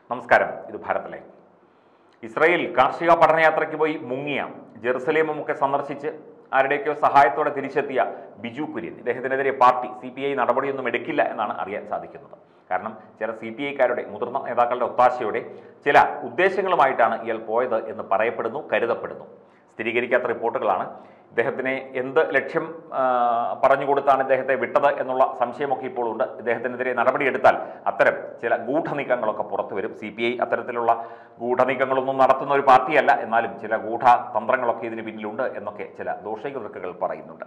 നമസ്കാരം ഇത് Bharat live Israel കാർഷിക പഠനയാത്രയ്ക്ക് പോയി മുങ്ങിയ ജെറുസലേമും ഒക്കെ സന്ദർശിച്ച് ആരുടെയൊക്കെയോ സഹായത്തോടെ തിരിച്ചെത്തിയ ബിജു കുര്യൻ ഇദ്ദേഹത്തിനെതിരെ പാർട്ടി സി പി ഐ നടപടിയൊന്നും എടുക്കില്ല എന്നാണ് അറിയാൻ സാധിക്കുന്നത് കാരണം ചില സി പി ഐക്കാരുടെ മുതിർന്ന നേതാക്കളുടെ ഒത്താശയോടെ ചില ഉദ്ദേശങ്ങളുമായിട്ടാണ് ഇയാൾ പോയത് എന്ന് പറയപ്പെടുന്നു കരുതപ്പെടുന്നു സ്ഥിരീകരിക്കാത്ത റിപ്പോർട്ടുകളാണ് ഇദ്ദേഹത്തിനെ എന്ത് ലക്ഷ്യം ആ, പറഞ്ഞുകൊടുത്താണ് ഇദ്ദേഹത്തെ വിട്ടത് എന്നുള്ള സംശയമൊക്കെ ഇപ്പോൾ ഉണ്ട് ഇദ്ദേഹത്തിനെതിരെ നടപടിയെടുത്താൽ അത്തരം ചില ഗൂഢനീക്കങ്ങളൊക്കെ പുറത്തു വരും സി പി ഐ അത്തരത്തിലുള്ള ഗൂഢനീക്കങ്ങളൊന്നും നടത്തുന്ന ഒരു പാർട്ടിയല്ല എന്നാലും ചില ഗൂഢ തന്ത്രങ്ങളൊക്കെ ഇതിന് പിന്നിലുണ്ട് എന്നൊക്കെ ചില ദോഷകൃത്തുക്കൾ പറയുന്നുണ്ട്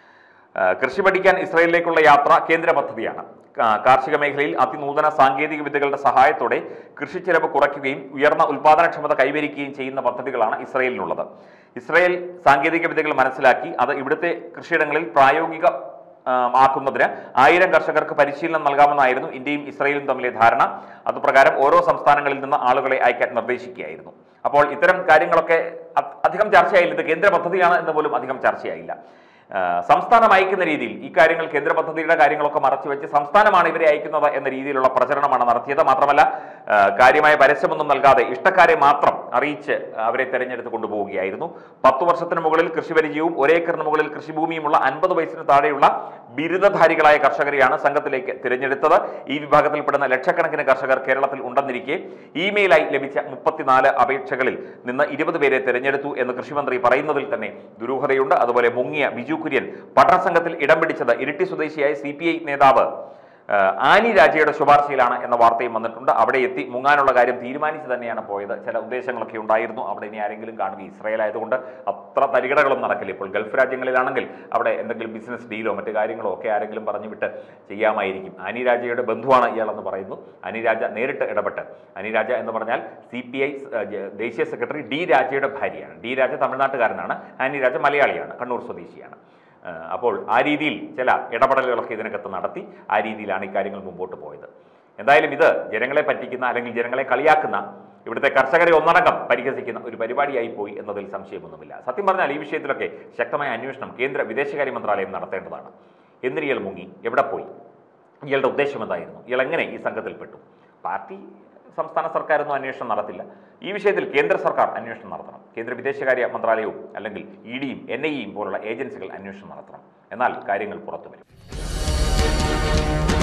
ആ, കൃഷി പഠിക്കാൻ ഇസ്രയേലിലേക്കുള്ള യാത്ര കേന്ദ്ര പദ്ധതിയാണ് കാ- കാർഷിക മേഖലയിൽ അതിനൂതന സാങ്കേതിക വിദ്യകളുടെ സഹായത്തോടെ കൃഷി ചെലവ് കുറയ്ക്കുകയും ഉയർന്ന ഉൽപാദനക്ഷമത കൈവരിക്കുകയും ചെയ്യുന്ന പദ്ധതികളാണ് ഇസ്രയേലിനുള്ളത് ഇസ്രയേൽ സാങ്കേതിക വിദ്യകൾ മനസ്സിലാക്കി അത് ഇവിടുത്തെ കൃഷിയിടങ്ങളിൽ പ്രായോഗിക ആ, ആക്കുന്നതിന് ആയിരം കർഷകർക്ക് പരിശീലനം നൽകാമെന്നായിരുന്നു ഇന്ത്യയും ഇസ്രയേലും തമ്മിലെ ധാരണ അതുപ്രകാരം ഓരോ സംസ്ഥാനങ്ങളിൽ നിന്ന് ആളുകളെ അയക്കാൻ നിർദ്ദേശിക്കുകയായിരുന്നു അപ്പോൾ ഇത്തരം കാര്യങ്ങളൊക്കെ അ- അധികം ചർച്ചയായില്ല ഇത് കേന്ദ്ര പദ്ധതിയാണ് എന്ന് പോലും അധികം ചർച്ചയായില്ല ആ, സംസ്ഥാനം അയക്കുന്ന രീതിയിൽ ഈ കാര്യങ്ങൾ കേന്ദ്ര പദ്ധതിയുടെ കാര്യങ്ങളൊക്കെ മറച്ചു വെച്ച് സംസ്ഥാനമാണ് ഇവരെ അയക്കുന്നത് എന്ന രീതിയിലുള്ള പ്രചരണമാണ് നടത്തിയത് മാത്രമല്ല ആ, കാര്യമായ പരസ്യമൊന്നും നൽകാതെ ഇഷ്ടക്കാരെ മാത്രം അറിയിച്ച് അവരെ തെരഞ്ഞെടുത്ത് കൊണ്ടുപോവുകയായിരുന്നു പത്തു വർഷത്തിന് മുകളിൽ കൃഷി പരിചയവും ഒരേക്കറിന് മുകളിൽ കൃഷിഭൂമിയുമുള്ള അൻപത് വയസ്സിന് താഴെയുള്ള ബിരുദധാരികളായ കർഷകരെയാണ് സംഘത്തിലേക്ക് തിരഞ്ഞെടുത്തത് ഈ വിഭാഗത്തിൽപ്പെടുന്ന ലക്ഷക്കണക്കിന് കർഷകർ കേരളത്തിൽ ഉണ്ടെന്നിരിക്കെ ഇമെയിലായി ലഭിച്ച മുപ്പത്തിനാല് അപേക്ഷകളിൽ നിന്ന് ഇരുപത് പേരെ തിരഞ്ഞെടുത്തു എന്ന് കൃഷിമന്ത്രി പറയുന്നതിൽ തന്നെ ദുരൂഹതയുണ്ട് അതുപോലെ മുങ്ങിയ ബിജു കുര്യൻ പഠനസംഘത്തിൽ ഇടം പിടിച്ചത് ഇരിട്ടി സ്വദേശിയായ സി നേതാവ് ആ, ആനി രാജയുടെ ശുപാർശയിലാണ് എന്ന വാർത്തയും വന്നിട്ടുണ്ട് അവിടെ എത്തി മുങ്ങാനുള്ള കാര്യം തീരുമാനിച്ച് തന്നെയാണ് പോയത് ചില ഉദ്ദേശങ്ങളൊക്കെ ഉണ്ടായിരുന്നു അവിടെ ഇനി ആരെങ്കിലും കാണുക ഇസ്രായേൽ ആയതുകൊണ്ട് അത്ര തരികിടകളൊന്നും നടക്കില്ല ഇപ്പോൾ ഗൾഫ് രാജ്യങ്ങളിലാണെങ്കിൽ അവിടെ എന്തെങ്കിലും ബിസിനസ് ഡീലോ മറ്റു കാര്യങ്ങളോ ഒക്കെ ആരെങ്കിലും പറഞ്ഞു വിട്ട് ചെയ്യാമായിരിക്കും ആനി രാജയുടെ ബന്ധുവാണ് ഇയാളെന്ന് പറയുന്നു അനി രാജ നേരിട്ട് ഇടപെട്ട് അനി രാജ എന്ന് പറഞ്ഞാൽ സി പി ഐ ദേശീയ സെക്രട്ടറി ഡി രാജയുടെ ഭാര്യയാണ് ഡി രാജ തമിഴ്നാട്ടുകാരനാണ് ആനി രാജ മലയാളിയാണ് കണ്ണൂർ സ്വദേശിയാണ് ആ, അപ്പോൾ ആ രീതിയിൽ ചില ഇടപെടലുകളൊക്കെ ഇതിനകത്ത് നടത്തി ആ രീതിയിലാണ് ഈ കാര്യങ്ങൾ മുമ്പോട്ട് പോയത് എന്തായാലും ഇത് ജനങ്ങളെ പറ്റിക്കുന്ന അല്ലെങ്കിൽ ജനങ്ങളെ കളിയാക്കുന്ന ഇവിടുത്തെ കർഷകരെ ഒന്നടങ്കം പരിഹസിക്കുന്ന ഒരു പരിപാടിയായി പോയി എന്നതിൽ സംശയമൊന്നുമില്ല സത്യം പറഞ്ഞാൽ ഈ വിഷയത്തിലൊക്കെ ശക്തമായ അന്വേഷണം കേന്ദ്ര വിദേശകാര്യ മന്ത്രാലയം നടത്തേണ്ടതാണ് എന്തിന് ഇയാൾ മുങ്ങി എവിടെ പോയി ഇയാളുടെ ഉദ്ദേശം എന്തായിരുന്നു ഇയാൾ എങ്ങനെ ഈ സംഘത്തിൽപ്പെട്ടു പാർട്ടി സംസ്ഥാന സർക്കാരൊന്നും അന്വേഷണം നടത്തില്ല ഈ വിഷയത്തിൽ കേന്ദ്ര സർക്കാർ അന്വേഷണം നടത്തണം കേന്ദ്ര വിദേശകാര്യ മന്ത്രാലയവും അല്ലെങ്കിൽ ഇ ഡിയും എൻ ഐ ഇയും പോലുള്ള ഏജൻസികൾ അന്വേഷണം നടത്തണം എന്നാൽ കാര്യങ്ങൾ പുറത്തു വരും